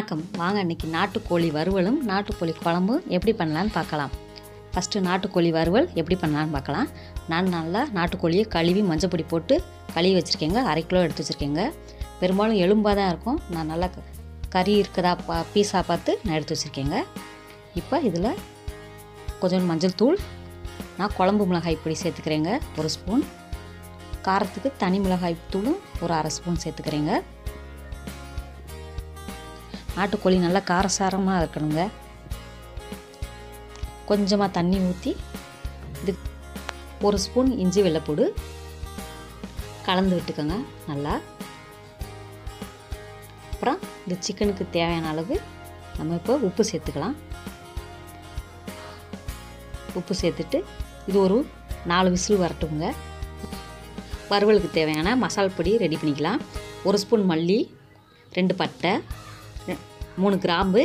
வணக்கம் வாங்க இன்னைக்கு நாட்டுக்கோழி வறுவலும் நாட்டுக்கோழி குழம்பும் எப்படி பண்ணலான்னு பார்க்கலாம் ஃபஸ்ட்டு நாட்டுக்கோழி வறுவல் எப்படி பண்ணலான்னு பார்க்கலாம் நான் நல்லா நாட்டுக்கோழியை கழுவி மஞ்சப்பொடி போட்டு கழுவி வச்சுருக்கேங்க அரை கிலோ எடுத்து வச்சுருக்கேங்க பெரும்பாலும் எலும்பாக தான் இருக்கும் நான் நல்லா க- கறி இருக்குதா பா பீஸாக பார்த்து நான் எடுத்து வச்சுருக்கேங்க இப்போ இதில் கொஞ்சம் மஞ்சள் தூள் நான் குழம்பு மிளகாய் பொடி சேர்த்துக்கிறேங்க ஒரு ஸ்பூன் காரத்துக்கு தனி மிளகாய் தூளும் ஒரு அரை ஸ்பூன் சேர்த்துக்கிறேங்க நாட்டுக்கோழி நல்லா காரசாரமாக இருக்கணுங்க கொஞ்சமாக தண்ணி ஊற்றி இது ஒரு ஸ்பூன் இஞ்சி வெள்ளைப்பூடு கலந்து விட்டுக்கோங்க நல்லா அப்புறம் இந்த சிக்கனுக்கு தேவையான அளவு நம்ம இப்போ உப்பு சேர்த்துக்கலாம் உப்பு சேர்த்துட்டு இது ஒரு நாலு விசில் வரட்டுங்க வறுவலுக்கு தேவையான மசால் பொடி ரெடி பண்ணிக்கலாம் ஒரு ஸ்பூன் மல்லி ரெண்டு பட்டை ரெ- மூணு கிராம்பு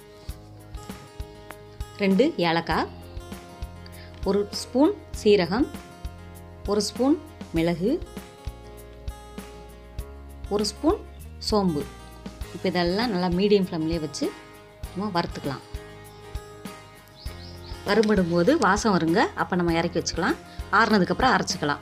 ரெண்டு ஏலக்காய் ஒரு ஸ்பூன் சீரகம் ஒரு ஸ்பூன் மிளகு ஒரு ஸ்பூன் சோம்பு இப்போ இதெல்லாம் நல்லா மீடியம் ஃப்ளேம்லேயே வச்சு நம்ம வறுத்துக்கலாம் வறுபடும் போது வாசம் வருங்க அப்போ நம்ம இறக்கி வச்சுக்கலாம் ஆறுனதுக்கப்புறம் அரைச்சிக்கலாம்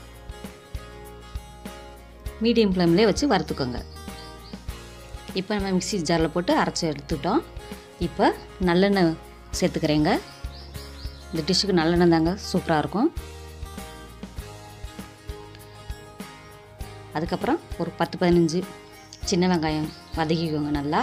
மீடியம் ஃப்ளேம்லேயே வச்சு வறுத்துக்கோங்க இப்போ நம்ம மிக்ஸி ஜாரில் போட்டு அரைச்சி எடுத்துட்டோம் இப்போ நல்லெண்ணெய் சேர்த்துக்கிறேங்க இந்த டிஷ்ஷுக்கு நல்லெண்ணெய் தாங்க சூப்பராக இருக்கும் அதுக்கப்புறம் ஒரு பத்து பதினஞ்சு சின்ன வெங்காயம் வதக்கிக்கோங்க நல்லா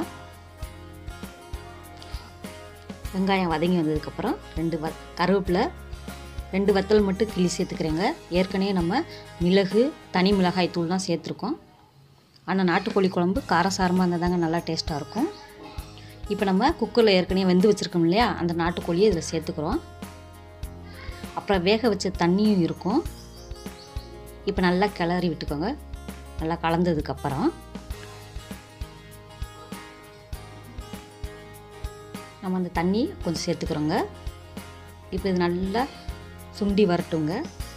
வெங்காயம் வதங்கி வந்ததுக்கப்புறம் ரெண்டு வ கருவேப்பிலை ரெண்டு வத்தல் மட்டும் கிள்ளி சேர்த்துக்கிறேங்க ஏற்கனவே நம்ம மிளகு தனி மிளகாய் தூள் தான் சேர்த்துருக்கோம் ஆனால் நாட்டுக்கோழி குழம்பு காரசாரமாக இருந்தால் தாங்க நல்லா டேஸ்ட்டாக இருக்கும் இப்போ நம்ம குக்கரில் ஏற்கனவே வெந்து வச்சுருக்கோம் இல்லையா அந்த நாட்டுக்கோழியை இதில் சேர்த்துக்கிறோம் அப்புறம் வேக வச்ச தண்ணியும் இருக்கும் இப்போ நல்லா கிளறி விட்டுக்கோங்க நல்லா கலந்ததுக்கப்புறம் நம்ம அந்த தண்ணி கொஞ்சம் சேர்த்துக்கிறோங்க இப்போ இது நல்லா சுண்டி வரட்டுங்க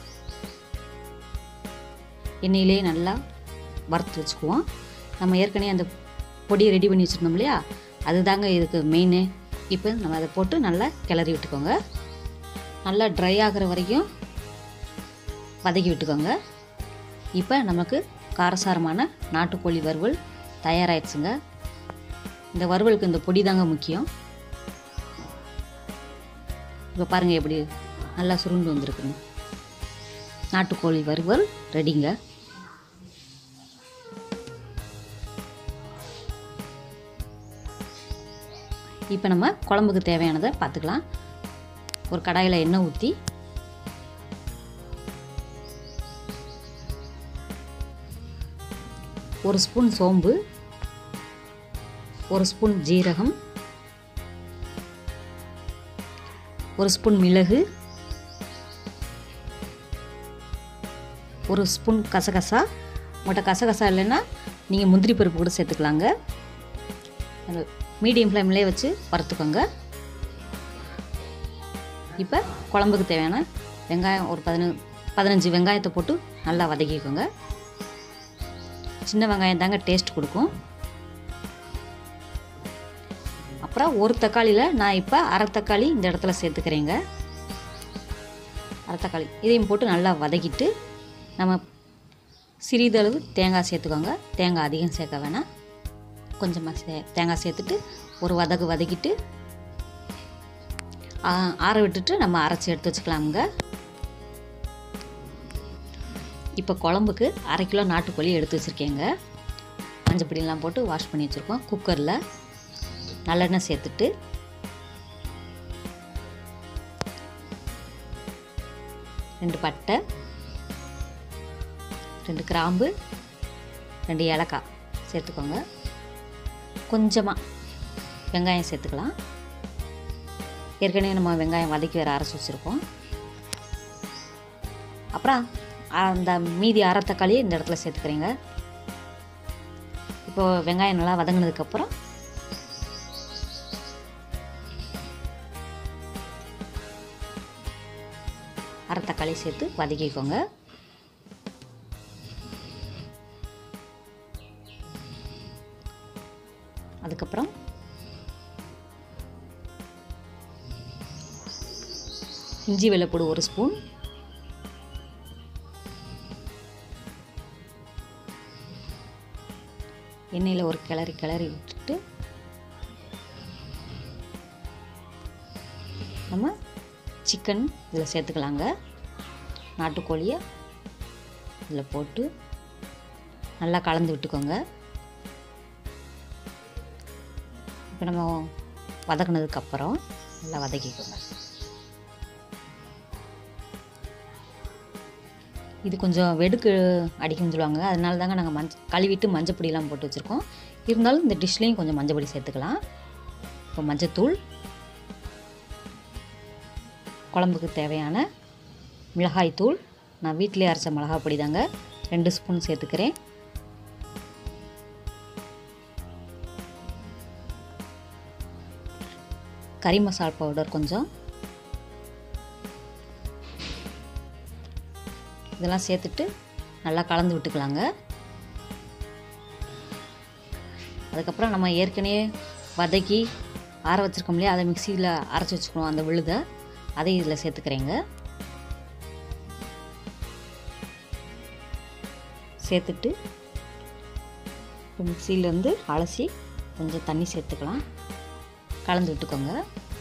எண்ணெயிலே நல்லா வறுத்து வச்சுக்குவோம் நம்ம ஏற்கனவே அந்த பொடியை ரெடி பண்ணி வச்சுருந்தோம் இல்லையா அதுதாங்க இதுக்கு மெயினு இப்போ நம்ம அதை போட்டு நல்லா கிளறி விட்டுக்கோங்க நல்லா ட்ரை ஆகிற வரைக்கும் வதக்கி விட்டுக்கோங்க இப்போ நமக்கு காரசாரமான நாட்டுக்கோழி வறுவல் தயாராகிடுச்சுங்க இந்த வறுவலுக்கு இந்த பொடி தாங்க முக்கியம் இப்போ பாருங்கள் எப்படி நல்லா சுருண்டு வந்திருக்குங்க நாட்டுக்கோழி வறுவல் ரெடிங்க இப்போ நம்ம குழம்புக்கு தேவையானதை பார்த்துக்கலாம் ஒரு கடாயில் எண்ணெய் ஊற்றி ஒரு ஸ்பூன் சோம்பு ஒரு ஸ்பூன் ஜீரகம் ஒரு ஸ்பூன் மிளகு ஒரு ஸ்பூன் கசகசா உங்கள்கிட்ட கசகசா இல்லைன்னா நீங்கள் முந்திரி பருப்பு கூட சேர்த்துக்கலாங்க மீடியம் ஃப்ளேம்லேயே வச்சு வறுத்துக்கோங்க இப்போ குழம்புக்கு தேவையான வெங்காயம் ஒரு பதின பதினஞ்சு வெங்காயத்தை போட்டு நல்லா வதக்கிக்கோங்க சின்ன வெங்காயம் தாங்க டேஸ்ட் கொடுக்கும் அப்புறம் ஒரு தக்காளியில் நான் இப்போ அரை தக்காளி இந்த இடத்துல சேர்த்துக்கிறேங்க அரை தக்காளி இதையும் போட்டு நல்லா வதக்கிட்டு நம்ம சிறிதளவு தேங்காய் சேர்த்துக்கோங்க தேங்காய் அதிகம் சேர்க்க வேணாம் கொஞ்சமாக சே தேங்காய் சேர்த்துட்டு ஒரு வதக்கு வதக்கிட்டு ஆ, ஆற விட்டுட்டு நம்ம அரைச்சி எடுத்து வச்சுக்கலாமுங்க இப்போ குழம்புக்கு அரை கிலோ நாட்டுக்கோழி எடுத்து வச்சுருக்கேங்க மஞ்சப்பொடியெல்லாம் போட்டு வாஷ் பண்ணி வச்சுருக்கோம் குக்கரில் நல்லெண்ணெய் சேர்த்துட்டு ரெண்டு பட்டை ரெண்டு கிராம்பு ரெண்டு ஏலக்காய் சேர்த்துக்கோங்க கொஞ்சமாக வெங்காயம் சேர்த்துக்கலாம் ஏற்கனவே நம்ம வெங்காயம் வதக்கி வேறு அரைச்சி வச்சுருக்கோம் அப்புறம் அந்த மீதி அரை தக்காளியை இந்த இடத்துல சேர்த்துக்கிறேங்க இப்போ வெங்காயம் நல்லா வதங்கினதுக்கப்புறம் அரை தக்காளி சேர்த்து வதக்கிக்கோங்க அதுக்கப்புறம் இஞ்சி வெள்ளைப்பூடு ஒரு ஸ்பூன் எண்ணெயில் ஒரு கிளறி கிளறி விட்டுட்டு நம்ம சிக்கன் இதில் சேர்த்துக்கலாங்க நாட்டுக்கோழியை இதில் போட்டு நல்லா கலந்து விட்டுக்கோங்க இப்போ நம்ம வதக்குனதுக்கப்புறம் நல்லா வதக்கிக்கோங்க இது கொஞ்சம் வெடுக்கு அடிக்கும்னு சொல்லுவாங்க அதனால தாங்க நாங்கள் மஞ்ச கழுவிட்டு மஞ்சள் பொடியெலாம் போட்டு வச்சுருக்கோம் இருந்தாலும் இந்த டிஷ்லேயும் கொஞ்சம் மஞ்சள் பொடி சேர்த்துக்கலாம் இப்போ மஞ்சத்தூள் குழம்புக்கு தேவையான மிளகாய் தூள் நான் வீட்டிலே அரைச்ச மிளகாய் பொடி தாங்க ரெண்டு ஸ்பூன் சேர்த்துக்கிறேன் கறி மசால் பவுடர் கொஞ்சம் இதெல்லாம் சேர்த்துட்டு நல்லா கலந்து விட்டுக்கலாங்க அதுக்கப்புறம் நம்ம ஏற்கனவே வதக்கி ஆற வச்சுருக்கோம் இல்லையா அதை மிக்சியில் அரைச்சி வச்சுக்கணும் அந்த விழுதை அதை இதில் சேர்த்துக்கிறேங்க சேர்த்துட்டு இப்போ மிக்சியிலேருந்து அலசி கொஞ்சம் தண்ணி சேர்த்துக்கலாம் கலந்து விட்டுக்கோங்க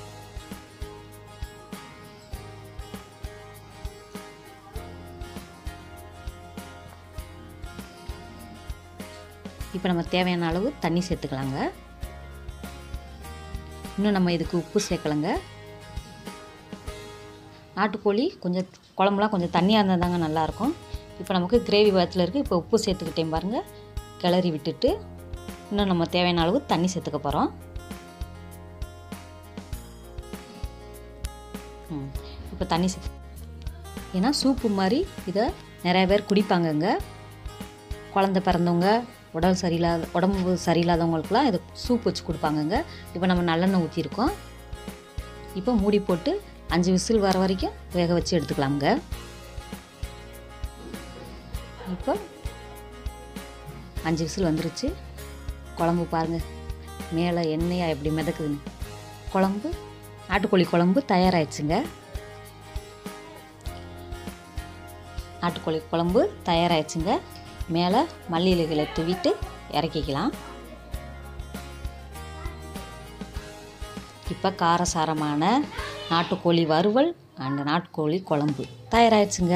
இப்போ நம்ம தேவையான அளவு தண்ணி சேர்த்துக்கலாங்க இன்னும் நம்ம இதுக்கு உப்பு சேர்க்கலைங்க நாட்டுக்கோழி கொஞ்சம் குழம்புலாம் கொஞ்சம் தண்ணியாக இருந்தால் தாங்க நல்லாயிருக்கும் இப்போ நமக்கு கிரேவி பதத்தில் இருக்குது இப்போ உப்பு சேர்த்துக்கிட்டேன் பாருங்கள் கிளறி விட்டுட்டு இன்னும் நம்ம தேவையான அளவு தண்ணி சேர்த்துக்க போகிறோம் ம் இப்போ தண்ணி சேர்த்து ஏன்னா சூப்பு மாதிரி இதை நிறைய பேர் குடிப்பாங்கங்க குழந்த பிறந்தவங்க உடல் சரியில்லாத உடம்பு சரியில்லாதவங்களுக்குலாம் இதை சூப் வச்சு கொடுப்பாங்கங்க இப்போ நம்ம நல்லெண்ணெய் ஊற்றிருக்கோம் இப்போ மூடி போட்டு அஞ்சு விசில் வர வரைக்கும் வேக வச்சு எடுத்துக்கலாமுங்க இப்போ அஞ்சு விசில் வந்துருச்சு குழம்பு பாருங்கள் மேலே எண்ணெயாக எப்படி மிதக்குதுன்னு குழம்பு நாட்டுக்கோழி குழம்பு தயாராகிடுச்சுங்க நாட்டுக்கோழி குழம்பு தயாராகிடுச்சுங்க மேலே மல்லி இலைகளை தூவிட்டு இறக்கிக்கலாம் இப்போ காரசாரமான நாட்டுக்கோழி வறுவல் அண்ட் நாட்டுக்கோழி குழம்பு தயாராகிடுச்சுங்க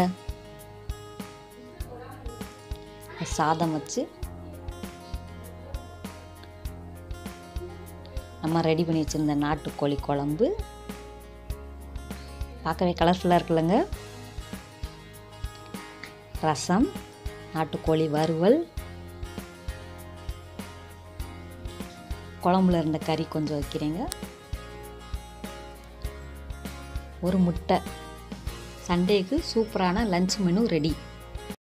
சாதம் வச்சு நம்ம ரெடி பண்ணி வச்சுருந்த நாட்டுக்கோழி குழம்பு பார்க்கவே கலர்ஃபுல்லாக இருக்குல்லங்க ரசம் நாட்டுக்கோழி வறுவல் குழம்புல இருந்த கறி கொஞ்சம் வைக்கிறேங்க ஒரு முட்டை சண்டேக்கு சூப்பரான லஞ்ச் மெனு ரெடி